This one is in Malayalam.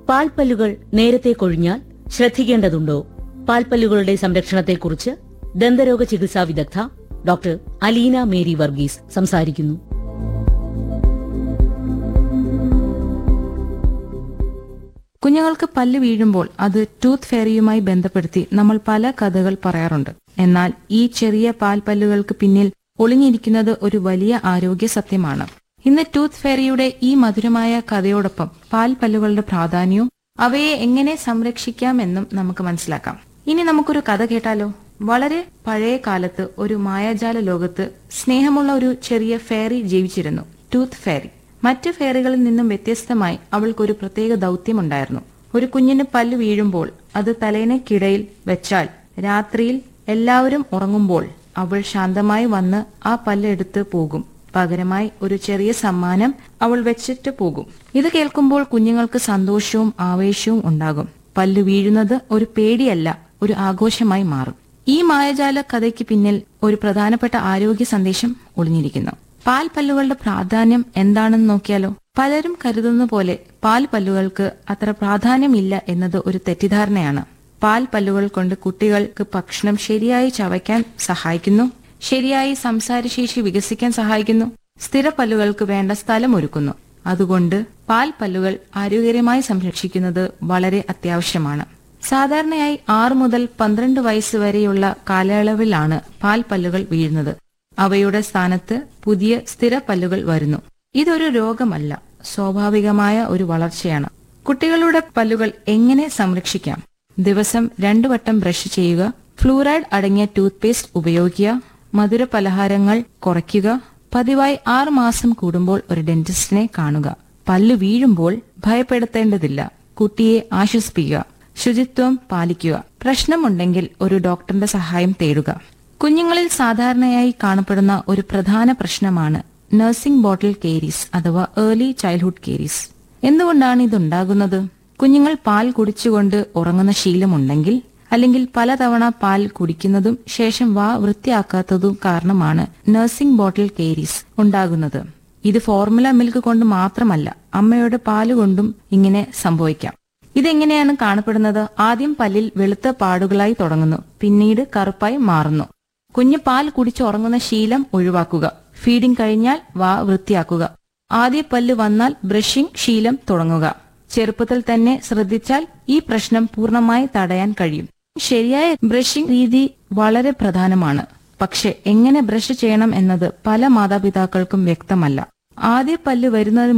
പാൽപ്പല്ലുകൾ നേരത്തെ കൊഴിഞ്ഞാൽ ശ്രദ്ധിക്കേണ്ടതുണ്ടോ പാൽപ്പല്ലുകളുടെ സംരക്ഷണത്തെക്കുറിച്ച് ദന്തരോഗ ചികിത്സാ വിദഗ്ധ ഡോക്ടർ അലീന മേരി വർഗീസ് സംസാരിക്കുന്നു കുഞ്ഞുങ്ങൾക്ക് പല്ല് വീഴുമ്പോൾ അത് ടൂത്ത് ഫെയറിയുമായി ബന്ധപ്പെടുത്തി നമ്മൾ പല കഥകൾ പറയാറുണ്ട് എന്നാൽ ഈ ചെറിയ പാൽപ്പല്ലുകൾക്ക് പിന്നിൽ ഒളിഞ്ഞിരിക്കുന്നത് ഒരു വലിയ ആരോഗ്യ സത്യമാണ് ഇന്ന് ടൂത്ത് ഫെയറിയുടെ ഈ മധുരമായ കഥയോടൊപ്പം പാൽപ്പല്ലുകളുടെ പ്രാധാന്യവും അവയെ എങ്ങനെ സംരക്ഷിക്കാമെന്നും നമുക്ക് മനസ്സിലാക്കാം ഇനി നമുക്കൊരു കഥ കേട്ടാലോ വളരെ പഴയ കാലത്ത് ഒരു മായാജാല ലോകത്ത് സ്നേഹമുള്ള ഒരു ചെറിയ ഫെയറി ജീവിച്ചിരുന്നു ടൂത്ത് ഫെയറി മറ്റ് ഫെയറികളിൽ നിന്നും വ്യത്യസ്തമായി അവൾക്കൊരു പ്രത്യേക ദൗത്യമുണ്ടായിരുന്നു ഒരു കുഞ്ഞിന് പല്ല് വീഴുമ്പോൾ അത് തലേനക്കിടയിൽ വെച്ചാൽ രാത്രിയിൽ എല്ലാവരും ഉറങ്ങുമ്പോൾ അവൾ ശാന്തമായി വന്ന് ആ പല്ല് എടുത്ത് പോകും പകരമായി ഒരു ചെറിയ സമ്മാനം അവൾ വെച്ചിട്ട് പോകും ഇത് കേൾക്കുമ്പോൾ കുഞ്ഞുങ്ങൾക്ക് സന്തോഷവും ആവേശവും ഉണ്ടാകും പല്ല് വീഴുന്നത് ഒരു പേടിയല്ല ഒരു ആഘോഷമായി മാറും ഈ മായജാല കഥയ്ക്ക് പിന്നിൽ ഒരു പ്രധാനപ്പെട്ട ആരോഗ്യ സന്ദേശം ഒളിഞ്ഞിരിക്കുന്നു പാൽ പല്ലുകളുടെ പ്രാധാന്യം എന്താണെന്ന് നോക്കിയാലോ പലരും കരുതുന്ന പോലെ പാൽ പല്ലുകൾക്ക് അത്ര പ്രാധാന്യമില്ല എന്നത് ഒരു തെറ്റിദ്ധാരണയാണ് പാൽ പല്ലുകൾ കൊണ്ട് കുട്ടികൾക്ക് ഭക്ഷണം ശരിയായി ചവയ്ക്കാൻ സഹായിക്കുന്നു ശരിയായി സംസാരശേഷി വികസിക്കാൻ സഹായിക്കുന്നു സ്ഥിര പല്ലുകൾക്ക് വേണ്ട സ്ഥലം ഒരുക്കുന്നു അതുകൊണ്ട് പാൽ പല്ലുകൾ ആരോഗ്യകരമായി സംരക്ഷിക്കുന്നത് വളരെ അത്യാവശ്യമാണ് സാധാരണയായി ആറ് മുതൽ പന്ത്രണ്ട് വയസ്സ് വരെയുള്ള കാലയളവിലാണ് പാൽ പല്ലുകൾ വീഴുന്നത് അവയുടെ സ്ഥാനത്ത് പുതിയ സ്ഥിര പല്ലുകൾ വരുന്നു ഇതൊരു രോഗമല്ല സ്വാഭാവികമായ ഒരു വളർച്ചയാണ് കുട്ടികളുടെ പല്ലുകൾ എങ്ങനെ സംരക്ഷിക്കാം ദിവസം രണ്ടു വട്ടം ബ്രഷ് ചെയ്യുക ഫ്ലൂറൈഡ് അടങ്ങിയ ടൂത്ത് പേസ്റ്റ് ഉപയോഗിക്കുക മധുര പലഹാരങ്ങൾ കുറയ്ക്കുക പതിവായി ആറു മാസം കൂടുമ്പോൾ ഒരു ഡെന്റിസ്റ്റിനെ കാണുക പല്ല് വീഴുമ്പോൾ ഭയപ്പെടുത്തേണ്ടതില്ല കുട്ടിയെ ആശ്വസിപ്പിക്കുക ശുചിത്വം പാലിക്കുക പ്രശ്നമുണ്ടെങ്കിൽ ഒരു ഡോക്ടറിന്റെ സഹായം തേടുക കുഞ്ഞുങ്ങളിൽ സാധാരണയായി കാണപ്പെടുന്ന ഒരു പ്രധാന പ്രശ്നമാണ് നഴ്സിംഗ് ബോട്ടിൽ കേരീസ് അഥവാ ഏർലി ചൈൽഡ്ഹുഡ് കേരീസ് എന്തുകൊണ്ടാണ് ഇതുണ്ടാകുന്നത് കുഞ്ഞുങ്ങൾ പാൽ കുടിച്ചുകൊണ്ട് ഉറങ്ങുന്ന ശീലമുണ്ടെങ്കിൽ അല്ലെങ്കിൽ പലതവണ പാൽ കുടിക്കുന്നതും ശേഷം വാ വൃത്തിയാക്കാത്തതും കാരണമാണ് നഴ്സിംഗ് ബോട്ടിൽ കേരീസ് ഉണ്ടാകുന്നത് ഇത് ഫോർമുല മിൽക്ക് കൊണ്ട് മാത്രമല്ല അമ്മയുടെ പാല് കൊണ്ടും ഇങ്ങനെ സംഭവിക്കാം ഇതെങ്ങനെയാണ് കാണപ്പെടുന്നത് ആദ്യം പല്ലിൽ വെളുത്ത പാടുകളായി തുടങ്ങുന്നു പിന്നീട് കറുപ്പായി മാറുന്നു കുഞ്ഞ് പാൽ കുടിച്ചുറങ്ങുന്ന ശീലം ഒഴിവാക്കുക ഫീഡിംഗ് കഴിഞ്ഞാൽ വാ വൃത്തിയാക്കുക ആദ്യ പല്ല് വന്നാൽ ബ്രഷിംഗ് ശീലം തുടങ്ങുക ചെറുപ്പത്തിൽ തന്നെ ശ്രദ്ധിച്ചാൽ ഈ പ്രശ്നം പൂർണ്ണമായി തടയാൻ കഴിയും ശരിയായ ബ്രഷിംഗ് രീതി വളരെ പ്രധാനമാണ് പക്ഷെ എങ്ങനെ ബ്രഷ് ചെയ്യണം എന്നത് പല മാതാപിതാക്കൾക്കും വ്യക്തമല്ല ആദ്യ പല്ല് വരുന്നതിന്